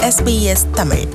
SBS Tamil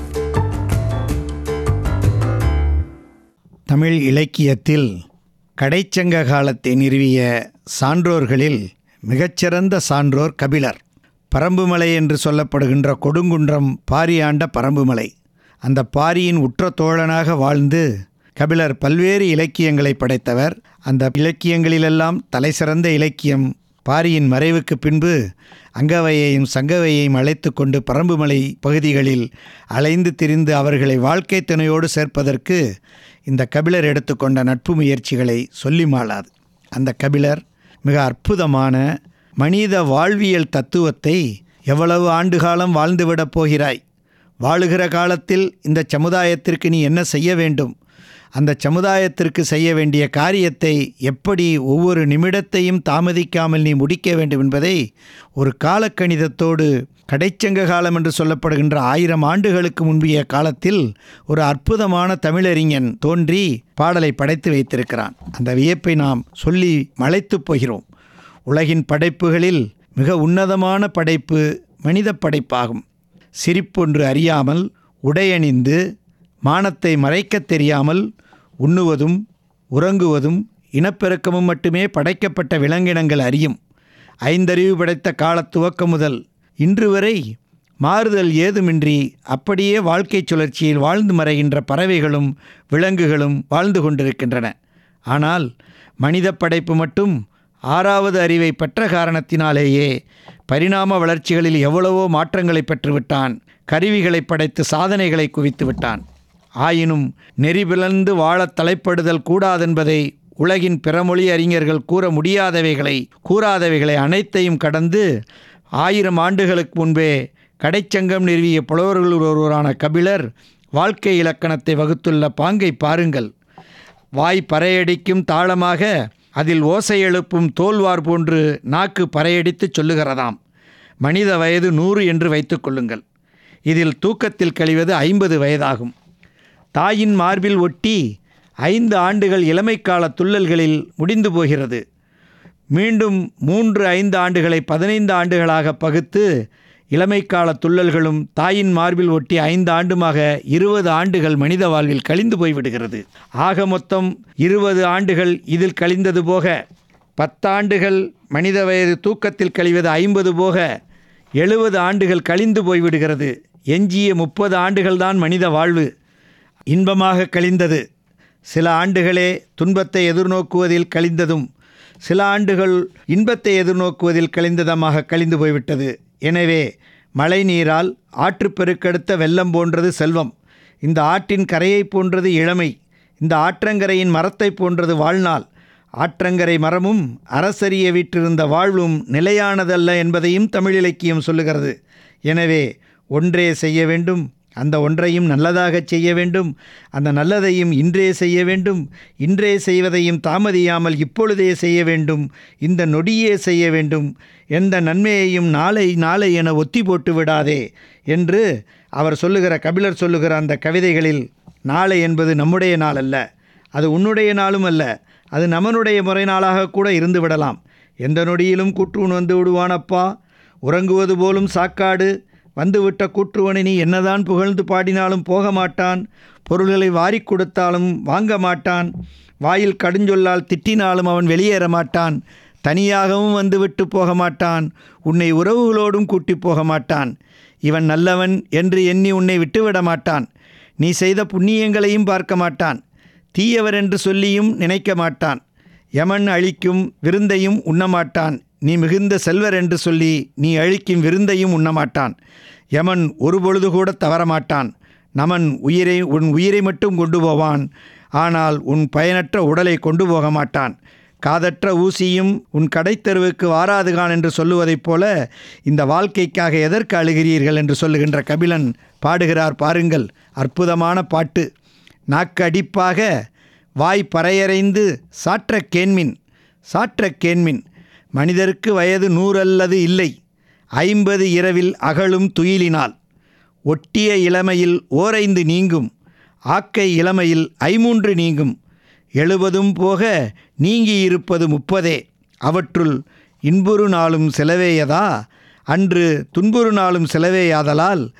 Tamil இலக்கியத்தில் கடைச்சங்க காலத்தை நிறுவிய சான்றோர்களில் மிகச்சிறந்த சான்றோர் கபிலர் பரம்புமலை என்று சொல்லப்படுகின்ற கொடுங்குன்றம் பாரியாண்ட பரம்புமலை அந்த பாரியின் உற்ற தோழனாக வாழ்ந்து கபிலர் பல்வேறு இலக்கியங்களை படைத்தவர் அந்த இலக்கியங்களிலெல்லாம் தலைசிறந்த இலக்கியம் பாரியின் மறைவுக்கு பின்பு அங்கவையையும் சங்கவையையும் அழைத்து கொண்டு பரம்புமலை பகுதிகளில் அலைந்து திரிந்து அவர்களை வாழ்க்கை துணையோடு சேர்ப்பதற்கு இந்த கபிலர் எடுத்துக்கொண்ட நட்பு முயற்சிகளை சொல்லி மாளாது அந்த கபிலர் மிக அற்புதமான மனித வாழ்வியல் தத்துவத்தை எவ்வளவு ஆண்டு காலம் வாழ்ந்துவிடப் போகிறாய் வாழுகிற காலத்தில் இந்த சமுதாயத்திற்கு நீ என்ன செய்ய வேண்டும் அந்த சமுதாயத்திற்கு செய்ய வேண்டிய காரியத்தை எப்படி ஒவ்வொரு நிமிடத்தையும் தாமதிக்காமல் நீ முடிக்க வேண்டும் என்பதை ஒரு காலக்கணிதத்தோடு கடைச்சங்க காலம் என்று சொல்லப்படுகின்ற ஆயிரம் ஆண்டுகளுக்கு முன்பிய காலத்தில் ஒரு அற்புதமான தமிழறிஞன் தோன்றி பாடலை படைத்து வைத்திருக்கிறான் அந்த வியப்பை நாம் சொல்லி மலைத்துப் போகிறோம் உலகின் படைப்புகளில் மிக உன்னதமான படைப்பு மனித படைப்பாகும் சிரிப்பொன்று அறியாமல் உடையணிந்து மானத்தை மறைக்கத் தெரியாமல் உண்ணுவதும் உறங்குவதும் இனப்பெருக்கமும் மட்டுமே படைக்கப்பட்ட விலங்கினங்கள் அறியும் ஐந்தறிவு படைத்த காலத் துவக்கம் முதல் இன்று வரை மாறுதல் ஏதுமின்றி அப்படியே வாழ்க்கை சுழற்சியில் வாழ்ந்து மறைகின்ற பறவைகளும் விலங்குகளும் வாழ்ந்து கொண்டிருக்கின்றன ஆனால் மனித படைப்பு மட்டும் ஆறாவது அறிவை பெற்ற காரணத்தினாலேயே பரிணாம வளர்ச்சிகளில் எவ்வளவோ மாற்றங்களை பெற்றுவிட்டான் கருவிகளை படைத்து சாதனைகளை குவித்து விட்டான் ஆயினும் நெறிபிளந்து வாழத் தலைப்படுதல் கூடாதென்பதை உலகின் பிறமொழி அறிஞர்கள் கூற முடியாதவைகளை கூறாதவைகளை அனைத்தையும் கடந்து ஆயிரம் ஆண்டுகளுக்கு முன்பே கடைச்சங்கம் நிறுவிய புலவர்கள் ஒருவரான கபிலர் வாழ்க்கை இலக்கணத்தை வகுத்துள்ள பாங்கை பாருங்கள் வாய் பறையடிக்கும் தாளமாக அதில் ஓசை எழுப்பும் தோல்வார் போன்று நாக்கு பறையடித்து சொல்லுகிறதாம் மனித வயது நூறு என்று வைத்துக்கொள்ளுங்கள் இதில் தூக்கத்தில் கழிவது ஐம்பது வயதாகும் தாயின் மார்பில் ஒட்டி ஐந்து ஆண்டுகள் இளமைக்கால துள்ளல்களில் முடிந்து போகிறது மீண்டும் மூன்று ஐந்து ஆண்டுகளை பதினைந்து ஆண்டுகளாக பகுத்து இளமைக்கால துள்ளல்களும் தாயின் மார்பில் ஒட்டி ஐந்து ஆண்டுமாக இருபது ஆண்டுகள் மனித வாழ்வில் கழிந்து போய்விடுகிறது ஆக மொத்தம் இருபது ஆண்டுகள் இதில் கழிந்தது போக பத்தாண்டுகள் மனித வயது தூக்கத்தில் கழிவது ஐம்பது போக எழுபது ஆண்டுகள் கழிந்து போய்விடுகிறது எஞ்சிய முப்பது ஆண்டுகள்தான் மனித வாழ்வு இன்பமாக கழிந்தது சில ஆண்டுகளே துன்பத்தை எதிர்நோக்குவதில் கழிந்ததும் சில ஆண்டுகள் இன்பத்தை எதிர்நோக்குவதில் கழிந்ததமாக கழிந்து போய்விட்டது எனவே மழை நீரால் ஆற்றுப்பெருக்கெடுத்த வெள்ளம் போன்றது செல்வம் இந்த ஆற்றின் கரையைப் போன்றது இளமை இந்த ஆற்றங்கரையின் மரத்தைப் போன்றது வாழ்நாள் ஆற்றங்கரை மரமும் அரசரிய வீற்றிருந்த வாழ்வும் நிலையானதல்ல என்பதையும் தமிழ் இலக்கியம் சொல்லுகிறது எனவே ஒன்றே செய்ய வேண்டும் அந்த ஒன்றையும் நல்லதாகச் செய்ய வேண்டும் அந்த நல்லதையும் இன்றே செய்ய வேண்டும் இன்றே செய்வதையும் தாமதியாமல் இப்பொழுதே செய்ய வேண்டும் இந்த நொடியே செய்ய வேண்டும் எந்த நன்மையையும் நாளை நாளை என ஒத்தி போட்டு விடாதே என்று அவர் சொல்லுகிற கபிலர் சொல்லுகிற அந்த கவிதைகளில் நாளை என்பது நம்முடைய நாள் அல்ல அது உன்னுடைய நாளும் அல்ல அது நமனுடைய முறை நாளாக கூட இருந்து விடலாம் எந்த நொடியிலும் கூற்றுவன் வந்து விடுவானப்பா உறங்குவது போலும் சாக்காடு வந்துவிட்ட கூற்றுவனை நீ என்னதான் புகழ்ந்து பாடினாலும் போக மாட்டான் பொருள்களை வாரிக் கொடுத்தாலும் வாங்க மாட்டான் வாயில் கடுஞ்சொல்லால் திட்டினாலும் அவன் வெளியேற மாட்டான் தனியாகவும் வந்துவிட்டு போக மாட்டான் உன்னை உறவுகளோடும் கூட்டி போக மாட்டான் இவன் நல்லவன் என்று எண்ணி உன்னை விட்டுவிட மாட்டான் நீ செய்த புண்ணியங்களையும் பார்க்க மாட்டான் தீயவர் என்று சொல்லியும் நினைக்க மாட்டான் யமன் அழிக்கும் விருந்தையும் உண்ணமாட்டான் நீ மிகுந்த செல்வர் என்று சொல்லி நீ அழிக்கும் விருந்தையும் உண்ணமாட்டான் யமன் ஒரு பொழுது கூட தவறமாட்டான் நமன் உயிரை உன் உயிரை மட்டும் கொண்டு போவான் ஆனால் உன் பயனற்ற உடலை கொண்டு போக மாட்டான் காதற்ற ஊசியும் உன் கடைத்தெருவுக்கு வாராதுகான் என்று சொல்லுவதைப் போல இந்த வாழ்க்கைக்காக எதற்கு அழுகிறீர்கள் என்று சொல்லுகின்ற கபிலன் பாடுகிறார் பாருங்கள் அற்புதமான பாட்டு நாக்கு அடிப்பாக வாய் பறையறைந்து சாற்ற கேண்மின் சாற்ற கேண்மின் மனிதருக்கு வயது நூறல்லது இல்லை ஐம்பது இரவில் அகலும் துயிலினால் ஒட்டிய இளமையில் ஓரைந்து நீங்கும் ஆக்கை இளமையில் ஐமூன்று நீங்கும் எழுபதும் போக நீங்கி இருப்பது முப்பதே அவற்றுள் இன்புறு நாளும் செலவேயதா அன்று துன்புறு நாளும் செலவேயாதலால்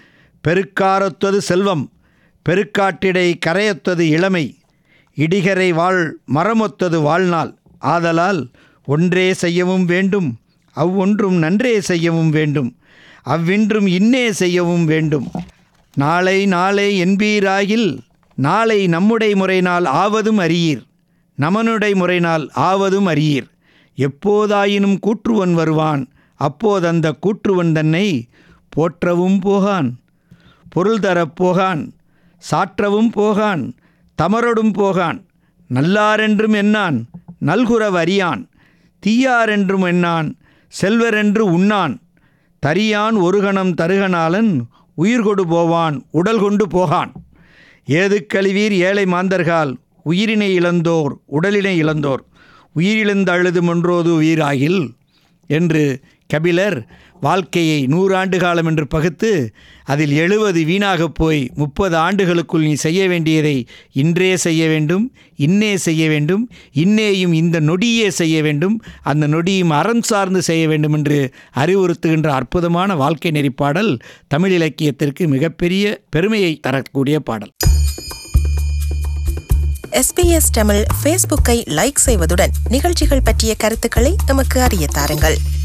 பெருக்காரொத்தது செல்வம் பெருக்காட்டிடை கரையொத்தது இளமை இடிகரை வாழ் மரமொத்தது வாழ்நாள் ஆதலால் ஒன்றே செய்யவும் வேண்டும் அவ்வொன்றும் நன்றே செய்யவும் வேண்டும் அவ்வின்றும் இன்னே செய்யவும் வேண்டும் நாளை நாளை என்பீராகில் நாளை நம்முடை முறைனால் ஆவதும் அறியீர் நமனுடை முறைனால் ஆவதும் அறியீர் எப்போதாயினும் கூற்றுவன் வருவான் அப்போதந்த கூற்றுவன் தன்னை போற்றவும் போகான் பொருள் தரப் போகான் சாற்றவும் போகான் தமரொடும் போகான் நல்லாரென்றும் என்னான் நல்குறவ் அறியான் தீயாரென்றும் என்னான் செல்வரென்று உண்ணான் தரியான் ஒரு கணம் தருகனாலன் உயிர் கொடு போவான் உடல் கொண்டு போகான் ஏது கழிவீர் ஏழை மாந்தர்கால் உயிரினை இழந்தோர் உடலினை இழந்தோர் உயிரிழந்த அழுது மொன்றோது உயிராகில் என்று கபிலர் வாழ்க்கையை நூறாண்டு காலம் என்று பகுத்து அதில் எழுபது வீணாகப் போய் முப்பது ஆண்டுகளுக்குள் நீ செய்ய வேண்டியதை இன்றே செய்ய வேண்டும் இன்னே செய்ய வேண்டும் இன்னேயும் இந்த நொடியே செய்ய வேண்டும் அந்த நொடியும் அறம் சார்ந்து செய்ய வேண்டும் என்று அறிவுறுத்துகின்ற அற்புதமான வாழ்க்கை நெறிப்பாடல் தமிழ் இலக்கியத்திற்கு மிகப்பெரிய பெருமையை தரக்கூடிய பாடல் எஸ்பிஎஸ் தமிழ் ஃபேஸ்புக்கை லைக் செய்வதுடன் நிகழ்ச்சிகள் பற்றிய கருத்துக்களை எமக்கு அறிய தாருங்கள்